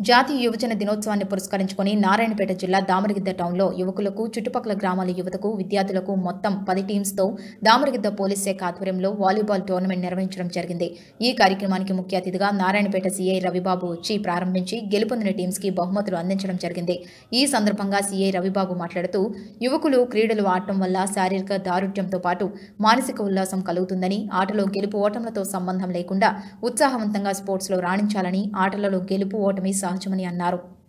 జాతీయ యువజన దినోత్సవాన్ని పురస్కరించుకొని నారాయణపేట జిల్లా దామరగిద్ద టౌన్లో యువకులకు చుట్టుపక్కల గ్రామాల యువతకు విద్యార్థులకు మొత్తం పది టీమ్స్తో దామరగిద్ద పోలీస్ శాఖ ఆధ్వర్యంలో వాలీబాల్ టోర్నమెంట్ నిర్వహించడం జరిగింది ఈ కార్యక్రమానికి ముఖ్య అతిథిగా నారాయణపేట సీఐ రవిబాబు వచ్చి ప్రారంభించి గెలుపొందిన టీమ్స్కి బహుమతులు అందించడం జరిగింది ఈ సందర్భంగా సీఐ రవిబాబు మాట్లాడుతూ యువకులు క్రీడలు ఆడటం వల్ల శారీరక దారుఢ్యంతో పాటు మానసిక ఉల్లాసం కలుగుతుందని ఆటలో గెలుపు ఓటములతో సంబంధం లేకుండా ఉత్సాహవంతంగా స్పోర్ట్స్లో రాణించాలని ఆటలలో గెలుపు ఓటమి సహజమని అన్నారు